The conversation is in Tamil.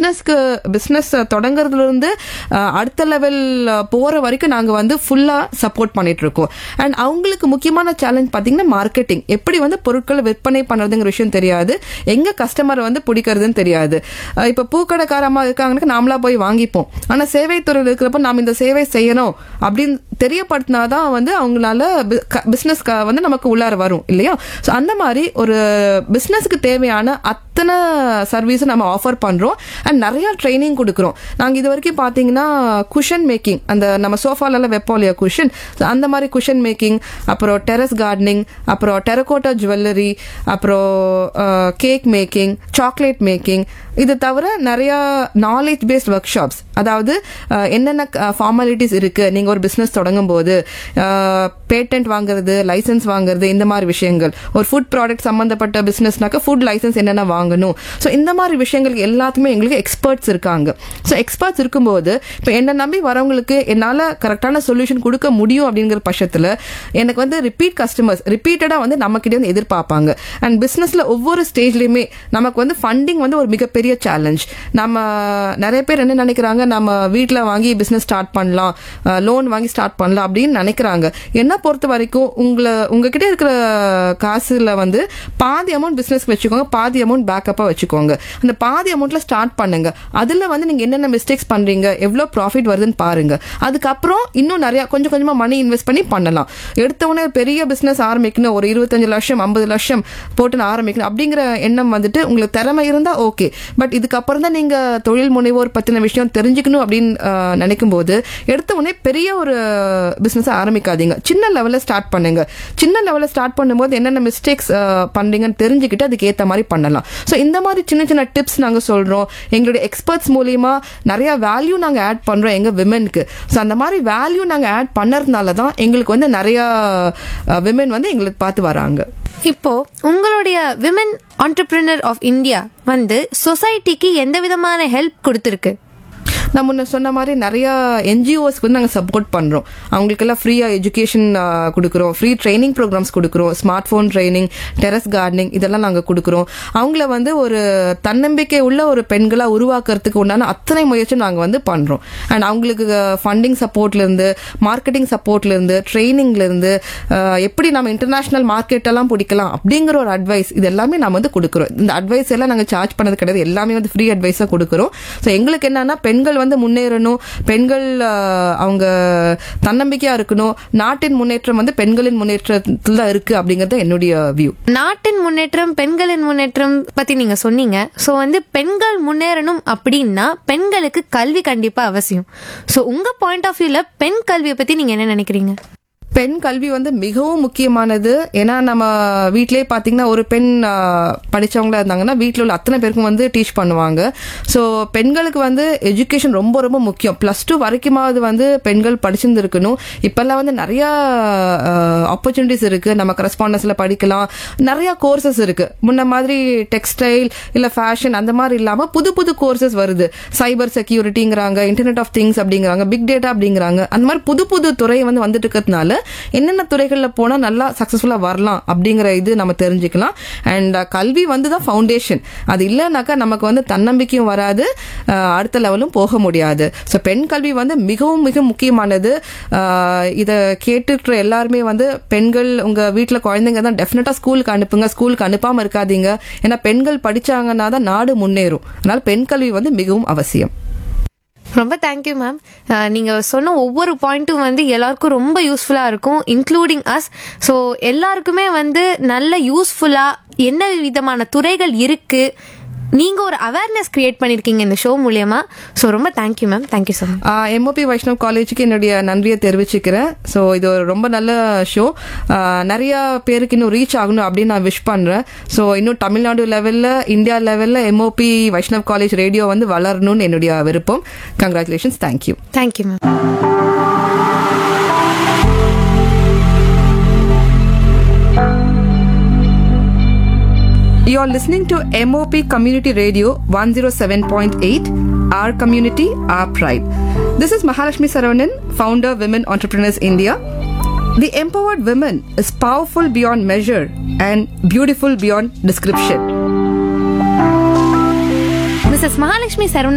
பிஸ்னஸ்க்கு பிஸ்னஸ் தொடங்குறதுல இருந்து அஹ், அடுத்த லெவல் போற வரைக்கும் நாங்க வந்து ஃபுல்லா சப்போர்ட் பண்ணிட்டு இருக்கோம் அண்ட் அவங்களுக்கு முக்கியமான சேலஞ்ச் பாத்தீங்கன்னா மார்க்கெட்டிங் எப்படி வந்து பொருட்களை விற்பனை பண்றதுங்கிற விஷயம் தெரியாது எங்க கஸ்டமர் வந்து பிடிக்கிறதுன்னு தெரியாது அஹ், இப்ப பூக்கடைக்காரமா இருக்காங்கன்னா நாமளா போய் வாங்கிப்போம் ஆனா சேவை துறையில் இருக்கிறப்ப நாம் இந்த சேவை செய்யணும் அப்படின்னு தெரியப்படுத்தினாதான் வந்து அவங்களால பிசினஸ் வந்து நமக்கு உள்ளார வரும் இல்லையா ஸோ அந்த மாதிரி ஒரு பிசினஸ்க்கு தேவையான அத்தனை சர்வீஸ் நம்ம ஆஃபர் பண்றோம் அண்ட் நிறைய ட்ரைனிங் கொடுக்குறோம் நாங்க இது வரைக்கும் பாத்தீங்கன்னா குஷன் மேக்கிங் அந்த நம்ம சோஃபால எல்லாம் வைப்போம் இல்லையா குஷன் அந்த மாதிரி குஷன் மேக்கிங் அப்புறம் டெரஸ் கார்டனிங் அப்புறம் டெரகோட்டா ஜுவல்லரி அப்புறம் கேக் மேக்கிங் சாக்லேட் மேக்கிங் இது தவிர நிறைய நாலேஜ் பேஸ்ட் ஒர்க் ஷாப்ஸ் அதாவது அஹ், என்னென்ன ஃபார்மாலிட்டிஸ் இருக்கு நீங்க ஒரு பிசினஸ் தொடங்கும் போது பேட்டன்ட் வாங்குறது லைசன்ஸ் வாங்குறது இந்த மாதிரி விஷயங்கள் ஒரு ஃபுட் ப்ராடக்ட் சம்பந்தப்பட்ட பிசினஸ்னாக்க ஃபுட் லைசன்ஸ் என்னென்ன வாங்கணும் ஸோ இந்த மாதிரி விஷயங்கள் எல்லாத்துக்குமே எங்களுக்கு எக்ஸ்பர்ட்ஸ் இருக்காங்க ஸோ எக்ஸ்பர்ட்ஸ் இருக்கும்போது இப்போ என்னை நம்பி வரவங்களுக்கு என்னால் கரெக்டான சொல்யூஷன் கொடுக்க முடியும் அப்படிங்கிற பட்சத்தில் எனக்கு வந்து ரிப்பீட் கஸ்டமர்ஸ் ரிப்பீட்டடாக வந்து நம்மக்கிட்டே வந்து எதிர்பார்ப்பாங்க அண்ட் பிஸ்னஸில் ஒவ்வொரு ஸ்டேஜ்லையுமே நமக்கு வந்து ஃபண்டிங் வந்து ஒரு மிகப்பெரிய சேலஞ்ச் நம்ம நிறைய பேர் என்ன நினைக்கிறாங்க நம்ம வீட்டில் வாங்கி பிஸ்னஸ் ஸ்டார்ட் பண்ணலாம் லோன் வாங்கி ஸ்டார்ட் பண்ணலாம் அப்படின்னு நினைக்கிறாங்க என்ன பொறுத்த வரைக்கும் உங்களை உங்ககிட்ட இருக்கிற காசுல வந்து பாதி அமௌண்ட் பிஸ்னஸ் வச்சுக்கோங்க பாதி அமௌண்ட் பேக்கப்பாக வச்சுக்கோங்க அந்த பாதி அமௌண்ட்ல ஸ்டார்ட் பண்ணுங்க அதுல வந்து நீங்க என்னென்ன மிஸ்டேக்ஸ் பண்றீங்க எவ்வளோ ப்ராஃபிட் வருதுன்னு பாருங்க அதுக்கப்புறம் இன்னும் நிறைய கொஞ்சம் கொஞ்சமா மணி இன்வெஸ்ட் பண்ணி பண்ணலாம் எடுத்த உடனே பெரிய பிசினஸ் ஆரம்பிக்கணும் ஒரு இருபத்தஞ்சு லட்சம் ஐம்பது லட்சம் போட்டு நான் ஆரம்பிக்கணும் அப்படிங்கிற எண்ணம் வந்துட்டு உங்களுக்கு திறமை இருந்தா ஓகே பட் இதுக்கப்புறம் தான் நீங்க தொழில் முனைவோர் பத்தின விஷயம் தெரிஞ்சுக்கணும் அப்படின்னு ஆஹ், நினைக்கும் போது எடுத்த உடனே பெரிய ஒரு பிசினஸ் ஆரம்பிக்காதீங்க சின்ன லெவல்ல ஸ்டார்ட் பண்ணுங்க சின்ன லெவல்ல ஸ்டார்ட் பண்ணும்போது என்னென்ன மிஸ்டேக்ஸ் பண்றீங்கன்னு தெரிஞ்சுக்கிட்டு அதுக்கு ஏத்த மாதிரி பண்ணலாம் ஸோ இந்த மாதிரி சின்ன சின்ன டிப்ஸ் நாங்க சொல்றோம் எங்களுடைய எக்ஸ்பர்ட்ஸ் மூலியமா நிறைய வேல்யூ நாங்க ஆட் பண்றோம் எங்க விமென்க்கு ஸோ அந்த மாதிரி வேல்யூ நாங்க ஆட் பண்ணறதுனால தான் எங்களுக்கு வந்து நிறைய விமென் வந்து எங்களுக்கு பார்த்து வராங்க இப்போ உங்களுடைய விமன் entrepreneur ஆஃப் இந்தியா வந்து சொசைட்டிக்கு எந்த விதமான ஹெல்ப் கொடுத்துருக்கு நான் முன்ன சொன்ன மாதிரி நிறைய என்ஜிஓஸ்க்கு வந்து நாங்கள் சப்போர்ட் பண்ணுறோம் அவங்களுக்கெல்லாம் ஃப்ரீயாக எஜுகேஷன் கொடுக்குறோம் ஃப்ரீ ட்ரைனிங் ப்ரோக்ராம்ஸ் கொடுக்குறோம் smart phone training terrace gardening இதெல்லாம் நாங்கள் கொடுக்குறோம் அவங்கள வந்து ஒரு தன்னம்பிக்கை உள்ள ஒரு பெண்களாக உருவாக்குறதுக்கு உண்டான அத்தனை முயற்சியும் நாங்கள் வந்து பண்ணுறோம் அண்ட் அவங்களுக்கு ஃபண்டிங் சப்போர்ட்லேருந்து மார்க்கெட்டிங் சப்போர்ட்லேருந்து ட்ரைனிங்லேருந்து எப்படி நம்ம இன்டர்நேஷனல் மார்க்கெட்டெல்லாம் பிடிக்கலாம் அப்படிங்கிற ஒரு அட்வைஸ் இது எல்லாமே நம்ம வந்து கொடுக்குறோம் இந்த அட்வைஸ் எல்லாம் நாங்கள் சார்ஜ் பண்ணது கிடையாது எல்லாமே வந்து ஃப்ரீ அட்வைஸாக கொடுக்குறோம் ஸோ எங்களுக்கு என்னன்னா பெண்கள் வந்து முன்னேறணும் பெண்கள் ஆஹ், அவங்க தன்னம்பிக்கையா இருக்கணும் நாட்டின் முன்னேற்றம் வந்து பெண்களின் முன்னேற்றத்தில் தான் இருக்கு அப்படிங்கறது என்னுடைய வியூ நாட்டின் முன்னேற்றம் பெண்களின் முன்னேற்றம் பத்தி நீங்க சொன்னீங்க சோ வந்து பெண்கள் முன்னேறணும் அப்படின்னா பெண்களுக்கு கல்வி கண்டிப்பா அவசியம் சோ உங்க பாயிண்ட் ஆஃப் வியூல பெண் கல்வியை பத்தி நீங்க என்ன நினைக்கிறீங்க பெண் கல்வி வந்து மிகவும் முக்கியமானது ஏன்னா நம்ம வீட்டிலேயே பார்த்தீங்கன்னா ஒரு பெண் ஆஹ், படிச்சவங்களா இருந்தாங்கன்னா வீட்டில் உள்ள அத்தனை பேருக்கும் வந்து டீச் பண்ணுவாங்க ஸோ பெண்களுக்கு வந்து எஜுகேஷன் ரொம்ப ரொம்ப முக்கியம் ப்ளஸ் டூ வரைக்குமாவது வந்து பெண்கள் படிச்சிருந்துருக்கணும் இப்பெல்லாம் வந்து நிறைய ஆப்பர்ச்சுனிட்டிஸ் இருக்கு நம்ம கரஸ்பாண்டன்ஸ்ல படிக்கலாம் நிறைய கோர்சஸ் இருக்கு முன்ன மாதிரி டெக்ஸ்டைல் இல்ல ஃபேஷன் அந்த மாதிரி இல்லாம புது புது கோர்சஸ் வருது சைபர் செக்யூரிட்டிங்கிறாங்க இன்டர்நெட் ஆஃப் திங்ஸ் அப்படிங்கிறாங்க பிக் டேட்டா அப்படிங்கிறாங்க அந்த மாதிரி புது புது துறை வந்து வந்துட்டு இருக்கிறதுனால என்னென்ன துறைகள்ல போனா நல்லா சக்சஸ்ஃபுல்லா வரலாம் அப்படிங்கிற இது நம்ம தெரிஞ்சுக்கலாம் அண்ட் கல்வி வந்து தான் ஃபவுண்டேஷன் அது இல்லைனாக்கா நமக்கு வந்து தன்னம்பிக்கையும் வராது அஹ், அடுத்த லெவலும் போக முடியாது ஸோ பெண் கல்வி வந்து மிகவும் மிக முக்கியமானது அஹ், இதை கேட்டுக்கிற எல்லாருமே வந்து பெண்கள் உங்க வீட்டில் குழந்தைங்க தான் டெஃபினட்டா ஸ்கூலுக்கு அனுப்புங்க ஸ்கூலுக்கு அனுப்பாம இருக்காதீங்க ஏன்னா பெண்கள் படிச்சாங்கன்னா தான் நாடு முன்னேறும் அதனால பெண் கல்வி வந்து மிகவும் அவசியம் ரொம்ப தேங்க்யூ மேம் நீங்க சொன்ன ஒவ்வொரு பாயிண்ட்டும் வந்து எல்லாருக்கும் ரொம்ப யூஸ்ஃபுல்லா இருக்கும் இன்க்ளூடிங் அஸ் ஸோ எல்லாருக்குமே வந்து நல்ல யூஸ்ஃபுல்லா என்ன விதமான துறைகள் இருக்கு நீங்க ஒரு அவேர்னஸ் கிரியேட் பண்ணிருக்கீங்க இந்த ஷோ மூலியமா ஸோ ரொம்ப thank you ma'am thank you so much M O P Vaishnav காலேஜுக்கு என்னுடைய நன்றியை தெரிவிச்சுக்கிறேன் ஸோ இது ஒரு ரொம்ப நல்ல ஷோ நிறைய பேருக்கு இன்னும் ரீச் ஆகணும் அப்படின்னு நான் விஷ் பண்றேன் ஸோ இன்னும் தமிழ்நாடு லெவல்ல இந்தியா லெவல்ல எம்ஓபி வைஷ்ணவ் காலேஜ் ரேடியோ வந்து வளரணும்னு என்னுடைய விருப்பம் congratulations thank you thank you ma'am You are listening to MOP Community Radio 107.8, Our Community, Our Pride. This is Mahalashmi Saravanan, founder Women Entrepreneurs India. The empowered women is powerful beyond measure and beautiful beyond description. Mrs Mahalakshmi Saravanan